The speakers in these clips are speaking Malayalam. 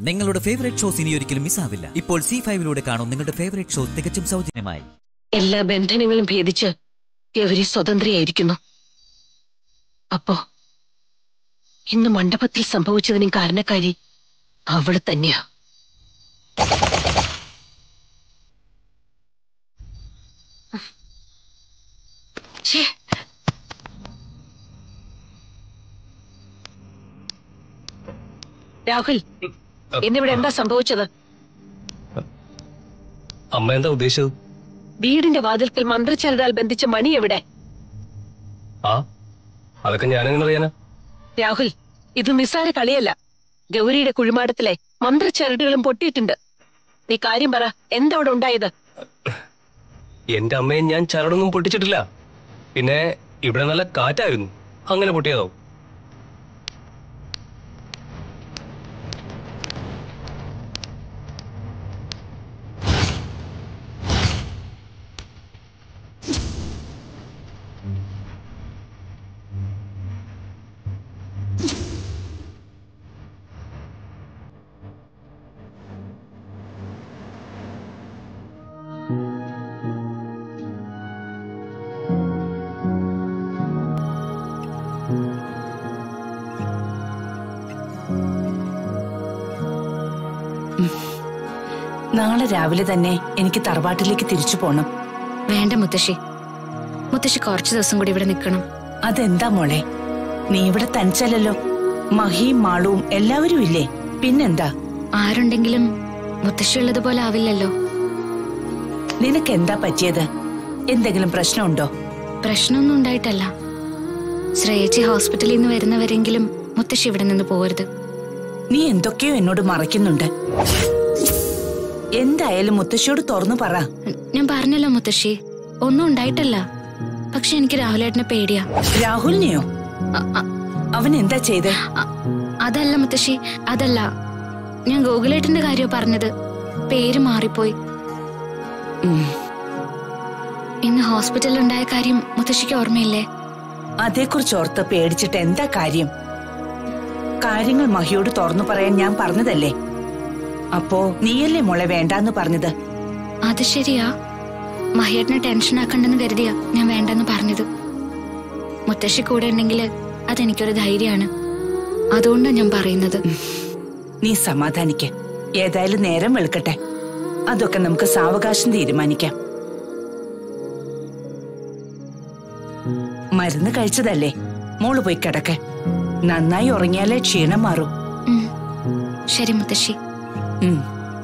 നിങ്ങളുടെ ഫേവറേറ്റ് ഷോസ് ഇനി ഒരിക്കലും മിസ്സാവില്ല ഇപ്പോൾ സി ഫൈവിലൂടെ കാണും നിങ്ങളുടെ ഫേവറേറ്റ് ഷോ തികച്ചും സൗജന്യമായി എല്ലാ ബന്ധനങ്ങളും ഭേദിച്ച് ഗൗരി സ്വതന്ത്രയായിരിക്കുന്നു അപ്പോ ഇന്ന് മണ്ഡപത്തിൽ സംഭവിച്ചതിനും കാരണക്കാരി അവള് തന്നെയാ ഛേ. രാഹുൽ ഇന്നിവിടെ എന്താ സംഭവിച്ചത് അമ്മ എന്താ ഉദ്ദേശിച്ചത് വീടിന്റെ വാതിൽക്കൽ മന്ത്രച്ചരടാൽ ബന്ധിച്ച മണി എവിടെ ആ അതൊക്കെ ഞാനെങ്ങനെ അറിയാനാ രാഹുൽ ഇത് നിസ്സാര കളിയല്ല ഗൗരിയുടെ കുഴിമാടത്തിലെ മന്ത്രച്ചരടുകളും പൊട്ടിയിട്ടുണ്ട് നീ കാര്യം പറ എന്താ അവിടെ ഉണ്ടായത് എന്റെ അമ്മയെ ഞാൻ ചരടൊന്നും പൊട്ടിച്ചിട്ടില്ല പിന്നെ ഇവിടെ നല്ല കാറ്റായിരുന്നു അങ്ങനെ പൊട്ടിയതാവും നാളെ രാവിലെ തന്നെ എനിക്ക് തറവാട്ടിലേക്ക് തിരിച്ചു പോണം വേണ്ട മുത്തശ്ശി മുത്തശ്ശി കുറച്ചു ദിവസം കൂടി ഇവിടെ നിൽക്കണം അതെന്താ മോളെ നീ ഇവിടെ തനിച്ചല്ലല്ലോ മഹിയും മാളുവും എല്ലാവരും ഇല്ലേ പിന്നെന്താ ആരുണ്ടെങ്കിലും മുത്തശ്ശി ഉള്ളതുപോലെ ആവില്ലല്ലോ നിനക്ക് എന്താ പറ്റിയത് എന്തെങ്കിലും പ്രശ്നമുണ്ടോ പ്രശ്നമൊന്നും ഉണ്ടായിട്ടല്ല ശ്രേയച്ചി ഹോസ്പിറ്റലിൽ നിന്ന് വരുന്നവരെങ്കിലും മുത്തശ്ശി ഇവിടെ നിന്ന് പോകരുത് നീ എന്തൊക്കെയോ എന്നോട് മറയ്ക്കുന്നുണ്ട് എന്തായാലും മുത്തശ്ശിയോട് തുറന്നു പറ ഞാൻ പറഞ്ഞല്ലോ മുത്തശ്ശി ഒന്നും ഉണ്ടായിട്ടല്ല പക്ഷെ എനിക്ക് രാഹുലേട്ടനെ പേടിയാ രാഹുലിനെയോ അ- അ- അവൻ എന്താ ചെയ്ത് അ- അതല്ല മുത്തശ്ശി അതല്ല ഞാൻ ഗോകുലേട്ടന്റെ കാര്യോ പറഞ്ഞത് പേര് മാറിപ്പോയി ഉം, ഇന്ന് ഹോസ്പിറ്റലിൽ ഉണ്ടായ കാര്യം മുത്തശ്ശിക്ക് ഓർമ്മയില്ലേ അതേക്കുറിച്ച് ഓർത്ത് പേടിച്ചിട്ട് എന്താ കാര്യം കാര്യങ്ങൾ മഹിയോട് തുറന്നു പറയാൻ ഞാൻ പറഞ്ഞതല്ലേ അപ്പോ നീയല്ലേ മോളെ വേണ്ടാന്ന് പറഞ്ഞത് അത് ശരിയാ മഹിയേട്ടനെ ടെൻഷൻ ആക്കണ്ടെന്ന് കരുതിയാ ഞാൻ വേണ്ടെന്ന് പറഞ്ഞത് മുത്തശ്ശി കൂടെ ഉണ്ടെങ്കിൽ അതെനിക്കൊരു ധൈര്യമാണ് അതുകൊണ്ടാ ഞാൻ പറയുന്നത് നീ സമാധാനിക്ക ഏതായാലും നേരം വെളുക്കട്ടെ അതൊക്കെ നമുക്ക് സാവകാശം തീരുമാനിക്കാം മരുന്ന് കഴിച്ചതല്ലേ മോള് പോയി കിടക്ക നന്നായി ഉറങ്ങിയാലേ ക്ഷീണം മാറും ഉം. ശരി മുത്തശ്ശി ഉം.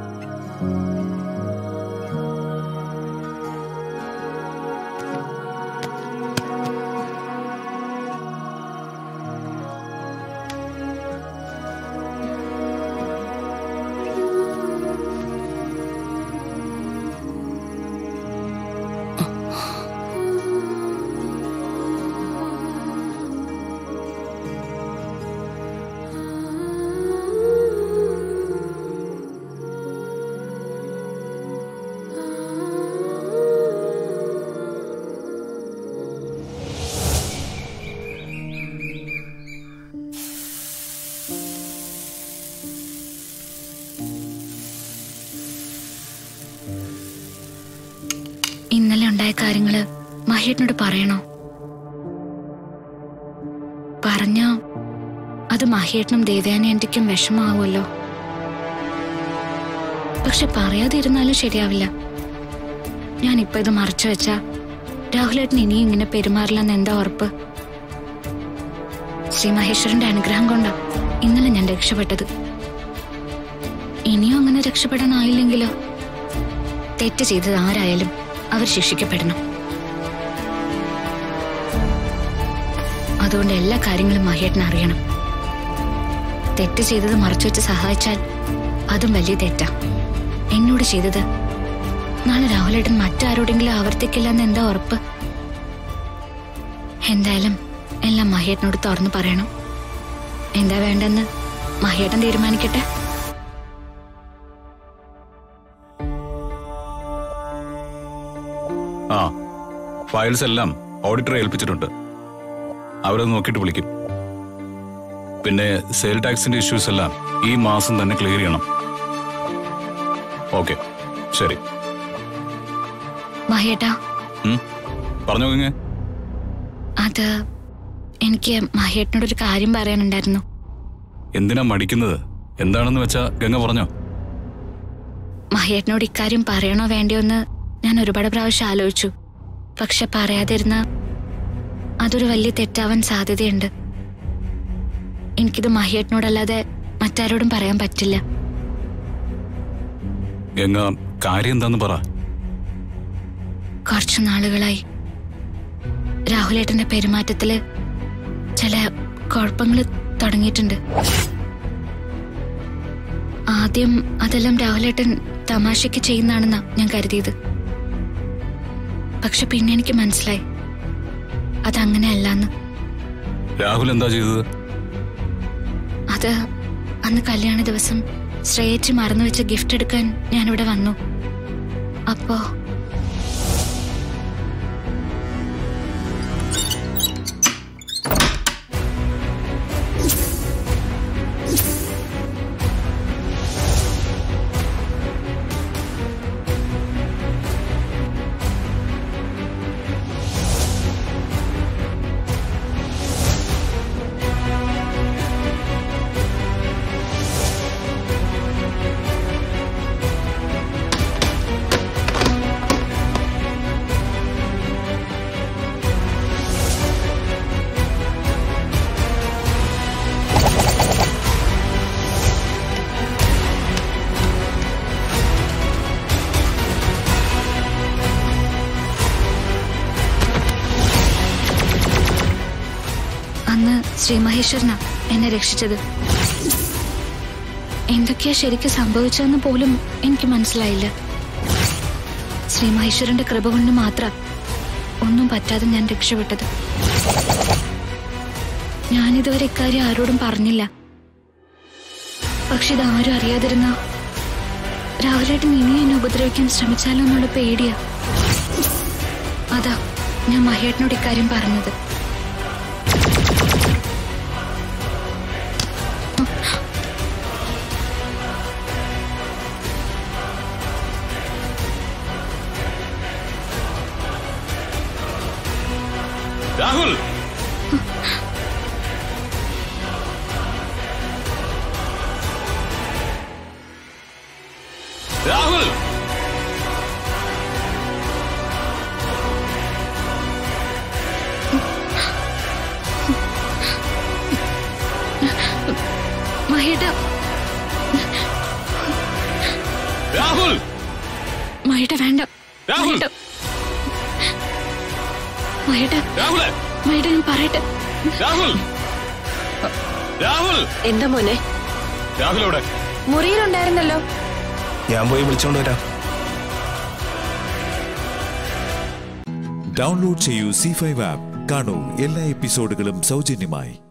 ഇന്നലെ ഉണ്ടായ കാര്യങ്ങള് മഹിയേട്ടനോട് പറയണോ പറഞ്ഞ അത് മഹിയേട്ടനും ദേവയാനേന്റയ്ക്കും വിഷമാവുമല്ലോ പക്ഷെ പറയാതിരുന്നാലും ശരിയാവില്ല ഞാൻ ഇപ്പൊ ഇത് മറച്ചു വെച്ചാ രാഹുലേട്ടൻ ഇനിയും ഇങ്ങനെ പെരുമാറില്ലെന്ന് എന്താ ഉറപ്പ് ശ്രീ മഹേശ്വരന്റെ അനുഗ്രഹം കൊണ്ടാ ഇന്നലെ ഞാൻ രക്ഷപ്പെട്ടത് ഇനിയും അങ്ങനെ രക്ഷപ്പെടാനായില്ലെങ്കിലോ തെറ്റ് ചെയ്തത് ആരായാലും അവർ ശിക്ഷിക്കപ്പെടണം അതുകൊണ്ട് എല്ലാ കാര്യങ്ങളും മഹേട്ടൻ അറിയണം തെറ്റ് ചെയ്തത് മറച്ചുവെച്ച് സഹായിച്ചാൽ അതും വലിയ തെറ്റാ എന്നോട് ചെയ്തത് നാളെ രാഹുലേട്ടൻ മറ്റാരോടെങ്കിലും ആവർത്തിക്കില്ലെന്ന് എന്താ ഉറപ്പ് എന്തായാലും എല്ലാം മഹേട്ടനോട് തുറന്നു പറയണം എന്താ വേണ്ടെന്ന് മഹേട്ടൻ തീരുമാനിക്കട്ടെ ആ ഫയൽസ് എല്ലാം ഓഡിറ്ററെ ഏൽപ്പിച്ചിട്ടുണ്ട് അവരത് നോക്കിയിട്ട് വിളിക്കും പിന്നെ സെയിൽ ടാക്സിന്റെ ഇഷ്യൂസ് എല്ലാം ഈ മാസം തന്നെ ക്ലിയർ ചെയ്യണം ഓക്കെ ശരി മഹേട്ടാ ഉം. പറഞ്ഞോ ഗംഗേ അത് എനിക്ക് മഹേട്ടനോടൊരു കാര്യം പറയാനുണ്ടായിരുന്നു എന്തിനാ മടിക്കുന്നത് എന്താണെന്ന് വെച്ചാ ഗംഗ പറഞ്ഞോ മഹേട്ടനോട് ഇക്കാര്യം പറയണോ വേണ്ടയോ എന്ന് ഞാൻ ഒരുപാട് പ്രാവശ്യം ആലോചിച്ചു പക്ഷെ പറയാതിരുന്ന അതൊരു വലിയ തെറ്റാവാൻ സാധ്യതയുണ്ട് എനിക്കിത് മഹേട്ടനോടല്ലാതെ മറ്റാരോടും പറയാൻ പറ്റില്ല ഗംഗ കാര്യം എന്താന്ന് പറ കുറച്ചു നാളുകളായി രാഹുലേട്ടന്റെ പെരുമാറ്റത്തില് ചില കുഴപ്പങ്ങൾ തുടങ്ങിയിട്ടുണ്ട് ആദ്യം അതെല്ലാം രാഹുലേട്ടൻ തമാശയ്ക്ക് ചെയ്യുന്നതാണെന്നാ ഞാൻ കരുതിയത് പക്ഷെ പിന്നെ എനിക്ക് മനസ്സിലായി അതങ്ങനെയല്ലെന്ന് രാഹുൽ എന്താ ചെയ്തത് അത് അന്ന് കല്യാണ ദിവസം ശ്രേയച്ച് മറന്നു വെച്ച ഗിഫ്റ്റ് എടുക്കാൻ ഞാനിവിടെ വന്നു അപ്പോ അന്ന് ശ്രീ മഹേശ്വരനാ എന്നെ രക്ഷിച്ചത് എന്തൊക്കെയാ ശരിക്കും സംഭവിച്ചതെന്ന് പോലും എനിക്ക് മനസ്സിലായില്ല ശ്രീ മഹേശ്വരന്റെ കൃപ കൊണ്ട് മാത്രം ഒന്നും പറ്റാതെ ഞാൻ രക്ഷപ്പെട്ടത് ഞാനിതുവരെ ഇക്കാര്യം ആരോടും പറഞ്ഞില്ല പക്ഷെ ഇതാരും അറിയാതിരുന്ന രാഹുലേട്ടൻ ഇനിയും എന്നെ ഉപദ്രവിക്കാൻ ശ്രമിച്ചാലോ എന്നുള്ള പേടിയാ അതാ ഞാൻ മഹേട്ടനോട് ഇക്കാര്യം പറഞ്ഞത് രാഹുൽ രാഹുൽ മഹേട്ട രാഹുൽ മഹേട്ട വേണ്ട രാഹുൽ! മഹേട്ട മഹേട്ട രാഹുൽ മഹേട്ട ഞാൻ പറയട്ടെ രാഹുൽ രാഹുൽ എന്താ മോനെ രാഹുൽ എവിടെ മുറിയിലുണ്ടായിരുന്നല്ലോ ഞാൻ പോയി വിളിച്ചോണ്ട് വരാം ഡൗൺലോഡ് ചെയ്യൂ സി ഫൈവ് ആപ്പ് കാണൂ എല്ലാ എപ്പിസോഡുകളും സൗജന്യമായി